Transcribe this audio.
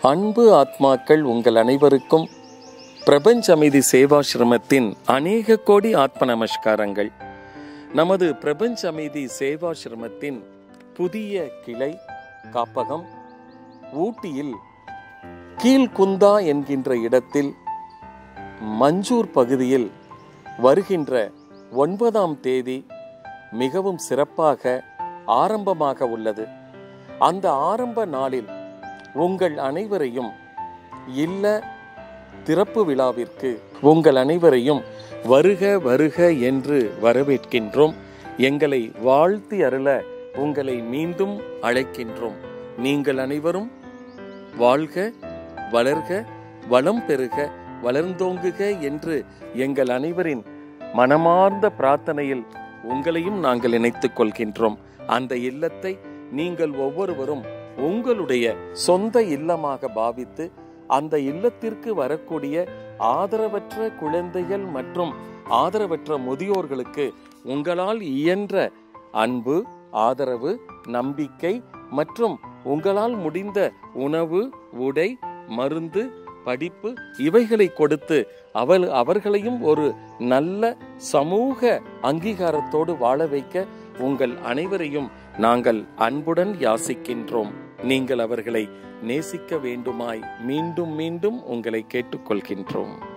அன்பு ஆத்மாக்கள் உங்கள் அனைவருக்கும் பிரபஞ்ச அமைதி சேவாசிரமத்தின் அநேக கோடி ஆத்ம நமஸ்காரங்கள் நமது பிரபஞ்ச அமைதி சேவாசிரமத்தின் புதிய கிளை காப்பகம் ஊட்டியில் கீழ்குந்தா என்கின்ற இடத்தில் மஞ்சூர் பகுதியில் வருகின்ற ஒன்பதாம் தேதி மிகவும் சிறப்பாக ஆரம்பமாக உள்ளது அந்த ஆரம்ப நாளில் உங்கள் அனைவரையும் இல்ல திறப்பு விழாவிற்கு உங்கள் அனைவரையும் வருக வருக என்று வரவேற்கின்றோம் எங்களை வாழ்த்தி அருள உங்களை மீண்டும் அழைக்கின்றோம் நீங்கள் அனைவரும் வாழ்க வளர்க வளம் பெறுக வளர்ந்தோங்குக என்று எங்கள் அனைவரின் மனமார்ந்த பிரார்த்தனையில் உங்களையும் நாங்கள் இணைத்துக் கொள்கின்றோம் அந்த இல்லத்தை நீங்கள் ஒவ்வொருவரும் உங்களுடைய சொந்த இல்லமாக பாவித்து அந்த இல்லத்திற்கு வரக்கூடிய ஆதரவற்ற குழந்தைகள் மற்றும் ஆதரவற்ற முதியோர்களுக்கு உங்களால் இயன்ற அன்பு ஆதரவு நம்பிக்கை மற்றும் உங்களால் முடிந்த உணவு உடை மருந்து படிப்பு இவைகளை கொடுத்து அவள் அவர்களையும் ஒரு நல்ல சமூக அங்கீகாரத்தோடு வாழ வைக்க உங்கள் அனைவரையும் நாங்கள் அன்புடன் யாசிக்கின்றோம் நீங்கள் அவர்களை நேசிக்க வேண்டுமாய் மீண்டும் மீண்டும் உங்களை கேட்டுக்கொள்கின்றோம்